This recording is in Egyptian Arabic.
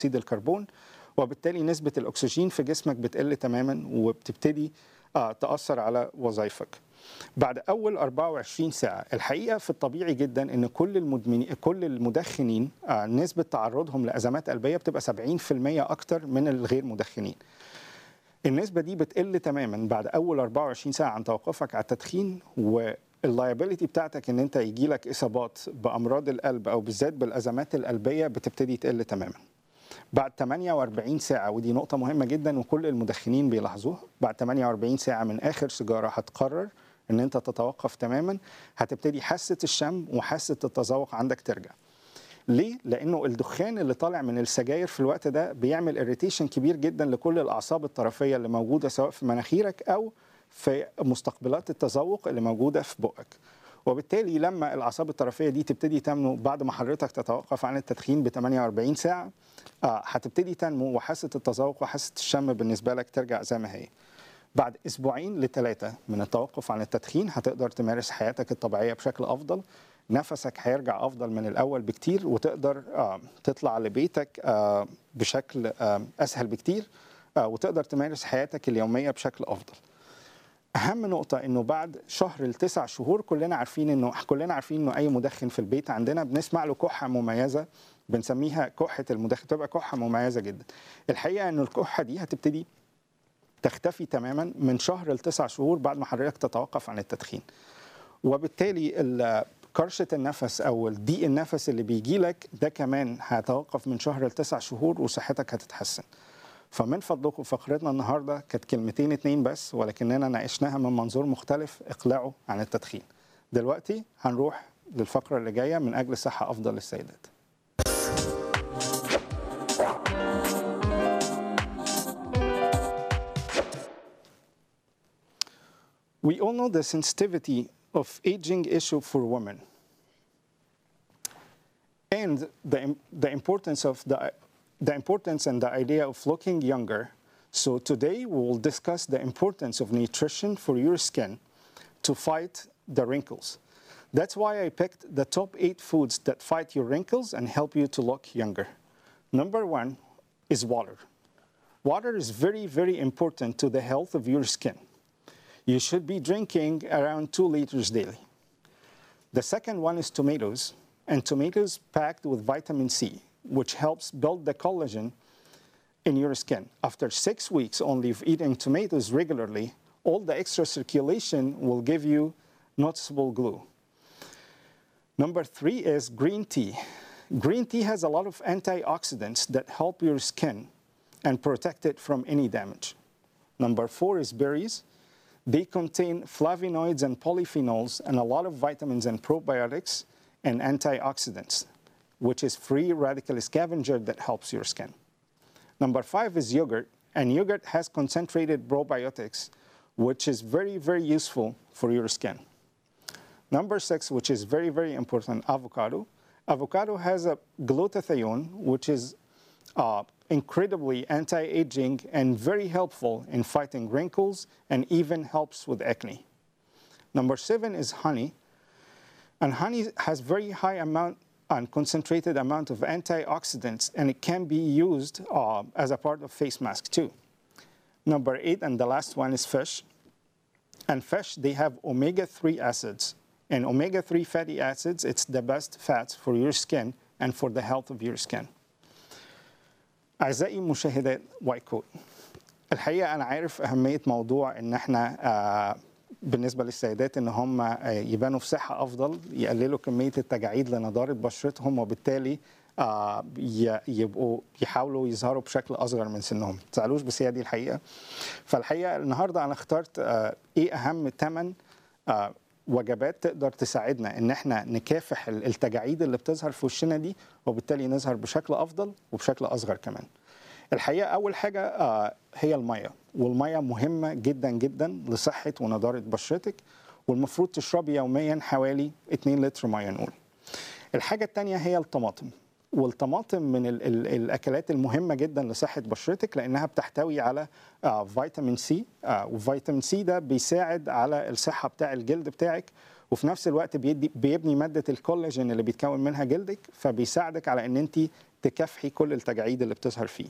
اكسيد الكربون وبالتالي نسبه الاكسجين في جسمك بتقل تماما وبتبتدي آه تاثر على وظائفك بعد اول 24 ساعه الحقيقه في الطبيعي جدا ان كل المدمنين كل المدخنين آه نسبه تعرضهم لازمات قلبيه بتبقى 70% اكتر من الغير مدخنين النسبه دي بتقل تماما بعد اول 24 ساعه عن توقفك على التدخين و اللايبيليتي بتاعتك ان انت يجي لك اصابات بامراض القلب او بالذات بالازمات القلبيه بتبتدي تقل تماما بعد 48 ساعه ودي نقطه مهمه جدا وكل المدخنين بيلاحظوها بعد 48 ساعه من اخر سيجاره هتقرر ان انت تتوقف تماما هتبتدي حاسه الشم وحاسه التذوق عندك ترجع ليه؟ لانه الدخان اللي طالع من السجاير في الوقت ده بيعمل اريتيشن كبير جدا لكل الاعصاب الطرفيه اللي موجوده سواء في مناخيرك او في مستقبلات التذوق اللي موجوده في بقك وبالتالي لما الاعصاب الطرفيه دي تبتدي تنمو بعد ما حضرتك تتوقف عن التدخين ب 48 ساعه آه هتبتدي تنمو وحاسه التذوق وحاسه الشم بالنسبه لك ترجع زي ما هي بعد اسبوعين لثلاثه من التوقف عن التدخين هتقدر تمارس حياتك الطبيعيه بشكل افضل نفسك هيرجع افضل من الاول بكتير وتقدر آه تطلع لبيتك آه بشكل آه اسهل بكتير آه وتقدر تمارس حياتك اليوميه بشكل افضل اهم نقطه انه بعد شهر لتسع شهور كلنا عارفين انه كلنا عارفين انه اي مدخن في البيت عندنا بنسمع له كحه مميزه بنسميها كحه المدخن تبقى كحه مميزه جدا الحقيقه انه الكحه دي هتبتدي تختفي تماما من شهر لتسع شهور بعد ما حضرتك تتوقف عن التدخين وبالتالي كرشه النفس او ضيق النفس اللي بيجي لك ده كمان هيتوقف من شهر لتسع شهور وصحتك هتتحسن فمن فضلكم فقرتنا النهارده كانت كلمتين اتنين بس ولكننا ناقشناها من منظور مختلف اقلاعه عن التدخين. دلوقتي هنروح للفقره اللي جايه من اجل صحه افضل للسيدات. We all know the sensitivity of aging issue for women and the, the importance of the the importance and the idea of looking younger. So today we will discuss the importance of nutrition for your skin to fight the wrinkles. That's why I picked the top eight foods that fight your wrinkles and help you to look younger. Number one is water. Water is very, very important to the health of your skin. You should be drinking around two liters daily. The second one is tomatoes, and tomatoes packed with vitamin C, which helps build the collagen in your skin. After six weeks only of eating tomatoes regularly, all the extra circulation will give you noticeable glue. Number three is green tea. Green tea has a lot of antioxidants that help your skin and protect it from any damage. Number four is berries. They contain flavonoids and polyphenols and a lot of vitamins and probiotics and antioxidants which is free radical scavenger that helps your skin. Number five is yogurt, and yogurt has concentrated probiotics, which is very, very useful for your skin. Number six, which is very, very important, avocado. Avocado has a glutathione, which is uh, incredibly anti-aging and very helpful in fighting wrinkles and even helps with acne. Number seven is honey. And honey has very high amount and concentrated amount of antioxidants, and it can be used uh, as a part of face mask too. Number eight, and the last one is fish. And fish, they have omega-3 acids. And omega-3 fatty acids, it's the best fats for your skin and for the health of your skin. أعزائي مشاهدات وايت كوت الحقيقة أنا عارف أهمية موضوع إن إحنا آه بالنسبه للسيدات ان هم يبانوا في صحه افضل يقللوا كميه التجاعيد لنضاره بشرتهم وبالتالي يبقوا يحاولوا يظهروا بشكل اصغر من سنهم ما تزعلوش بس هي دي الحقيقه فالحقيقه النهارده انا اخترت ايه اهم ثمان وجبات تقدر تساعدنا ان احنا نكافح التجاعيد اللي بتظهر في وشنا دي وبالتالي نظهر بشكل افضل وبشكل اصغر كمان الحقيقه اول حاجه هي الميه والميه مهمه جدا جدا لصحه ونضاره بشرتك والمفروض تشربي يوميا حوالي 2 لتر ميه نقول الحاجه الثانيه هي الطماطم والطماطم من ال ال الاكلات المهمه جدا لصحه بشرتك لانها بتحتوي على آه فيتامين سي آه وفيتامين سي ده بيساعد على الصحه بتاع الجلد بتاعك وفي نفس الوقت بيدي بيبني ماده الكولاجين اللي بيتكون منها جلدك فبيساعدك على ان انت تكافحي كل التجاعيد اللي بتظهر فيه